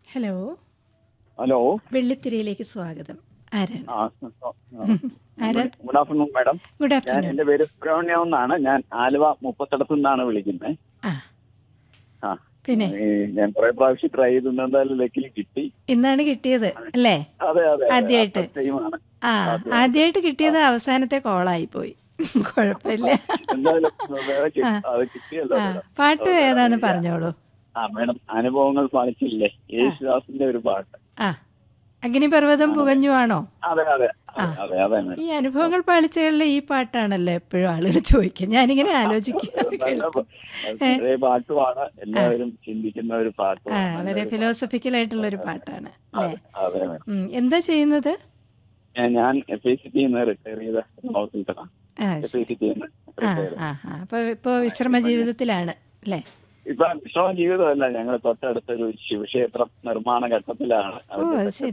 Hello hello വെള്ളിത്തിരയിലേക്ക് സ്വാഗതം ആരാണ് ആ ആരാ ഗുഡ് ആഫ്റ്റർനൂൺ മാഡം ഗുഡ് ഞാൻ ആഫ്റ്റർനൂൺ എന്റെ പേര് സുബ്രഹ്മണ്യം എന്നാണ് ഞാൻ ആലുവ മുപ്പത്തിടത്തു നിന്നാണ് വിളിക്കുന്നത് ആ ആ പിന്നെ ഈ ഞാൻ കുറെ പ്രാവശ്യം ട്രൈ ചെയ്തു എന്തായാലും ലക്കിൽ കിട്ടി ഇന്നാണ് കിട്ടിയത് അല്ലേ അതെ അതെ ആദ്യായിട്ട്. ടൈമാണ് ആ ആദ്യമായിട്ട് കിട്ടിയത് അവസാനത്തെ കോളായി പോയി കുഴപ്പമില്ല എന്തായാലും വേറെ കി- അത് കിട്ടിയല്ലോ ആ മാഡം പാട്ട് ഏതാന്ന് പറഞ്ഞോളൂ ആ മാഡം അനുഭവങ്ങൾ പാലിച്ചില്ലേ യേശുദാസിന്റെ ഒരു പാട്ട് ആ അഗ്നിപർവ്വതം പുകഞ്ഞു ആണോ അതെ അതെ അതെ അതെ അതെ മാഡം ഈ അനുഭവങ്ങൾ പാളിച്ചകളിലെ ഈ പാട്ടാണല്ലോ എപ്പോഴും ആളുകൾ ചോദിക്കുക ഞാനിങ്ങനെ ആലോചിക്കുക നല്ല പ- പഴയ പാട്ടുമാണ് എല്ലാവരും ചിന്തിക്കുന്ന ഒരു ആ പാട്ടുമാണ് വളരെ ഫിലോസഫിക്കൽ ആയിട്ടുള്ള ഒരു പാട്ടാണ് അല്ലേ അതെ മാഡം ഉം, എന്താ ചെയ്യുന്നത് ഞാൻ- ഞാൻ എഫ് ഐ സി നിന്ന് റിട്ടയർ ചെയ്ത ഹോസ്പിറ്റലാണ് ആ എഫ് ഐ സി നിന്ന് ആ ആ ആ അപ്പൊ ഇപ്പൊ വിശ്രമ ജീവിതത്തിലാണ് അല്ലേ ഇപ്പൊ വിശ്രമ ജീവിതമല്ല ഞങ്ങൾ തൊട്ടടുത്തൊരു ശിവക്ഷേത്രം നിർമ്മാണ ഘട്ടത്തിലാണ് ഓ അത് ശരി